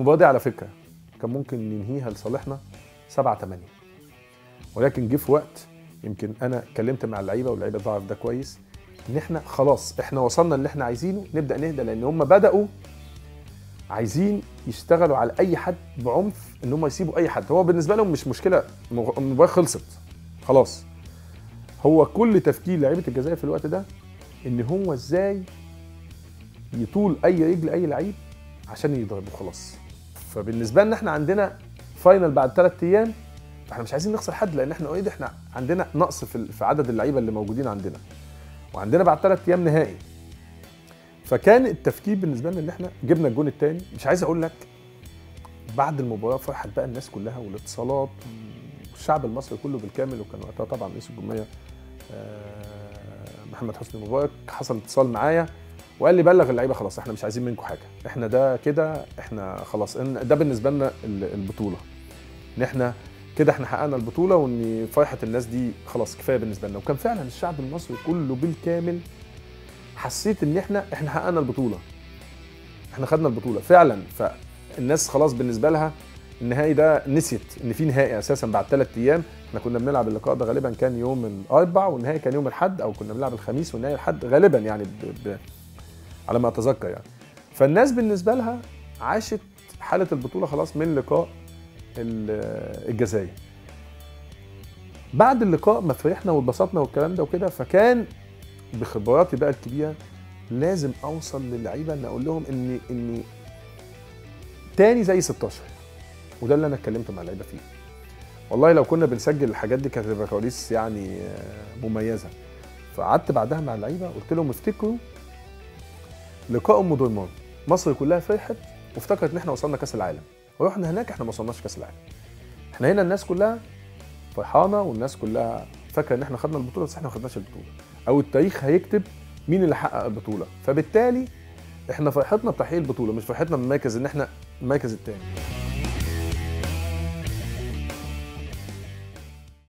المباراه دي على فكره كان ممكن ننهيها لصالحنا 7 8 ولكن جه في وقت يمكن انا اتكلمت مع اللعيبه واللعيبه تعرف ده كويس ان احنا خلاص احنا وصلنا اللي احنا عايزينه نبدا نهدى لان هم بداوا عايزين يشتغلوا على اي حد بعنف ان هم يسيبوا اي حد هو بالنسبه لهم مش مشكله المغ- المباراه خلصت خلاص هو كل تفكير لعيبه الجزائر في الوقت ده ان هو ازاي يطول اي رجل اي لعيب عشان يضربه خلاص فبالنسبه لنا احنا عندنا فاينل بعد ثلاث ايام فاحنا مش عايزين نخسر حد لان احنا اوريدي احنا عندنا نقص في ال- في عدد اللعيبه اللي موجودين عندنا وعندنا بعد ثلاث ايام نهائي فكان التفكير بالنسبه لنا ان احنا جبنا الجون الثاني مش عايز اقول لك بعد المباراه فرحت بقى الناس كلها والاتصالات والشعب المصري كله بالكامل وكان وقتها طبعا رئيس الجمهوريه آه، محمد حسني مبارك حصل اتصال معايا وقال لي بلغ اللعيبه خلاص احنا مش عايزين منكم حاجه احنا ده كده احنا خلاص إن ده بالنسبه لنا ال- البطوله ان احنا كده احنا حققنا البطوله وان فرحه الناس دي خلاص كفايه بالنسبه لنا وكان فعلا الشعب المصري كله بالكامل حسيت ان احنا احنا حققنا البطوله احنا خدنا البطوله فعلا فالناس خلاص بالنسبه لها النهائي ده نسيت ان في نهائي اساسا بعد ثلاث ايام احنا كنا بنلعب اللقاء ده غالبا كان يوم الاربع والنهائي كان يوم الاحد او كنا بنلعب الخميس والنهائي الحد غالبا يعني ب... ب... على ما اتذكر يعني فالناس بالنسبه لها عاشت حاله البطوله خلاص من لقاء ال- الجزائر بعد اللقاء ما فرحنا واتبسطنا والكلام ده وكده فكان بخبراتي بقى الكبيره لازم اوصل للعيبه ان اقول لهم ان ان تاني زي 16 وده اللي انا اتكلمت مع اللعيبه فيه والله لو كنا بنسجل الحاجات دي كانت هتبقى كواليس يعني آه، مميزه فقعدت بعدها مع اللعيبه قلت لهم افتكروا لقاء ام درمان مصر كلها فرحت وافتكرت ان احنا وصلنا كاس العالم ورحنا هناك احنا ما وصلناش كاس العالم احنا هنا الناس كلها فرحانه والناس كلها فاكره ان احنا خدنا البطوله بس احنا ما خدناش البطوله او التاريخ هيكتب مين اللي حقق البطوله فبالتالي احنا فرحتنا بتحقيق البطوله مش فرحتنا بالمركز ان احنا المركز الثاني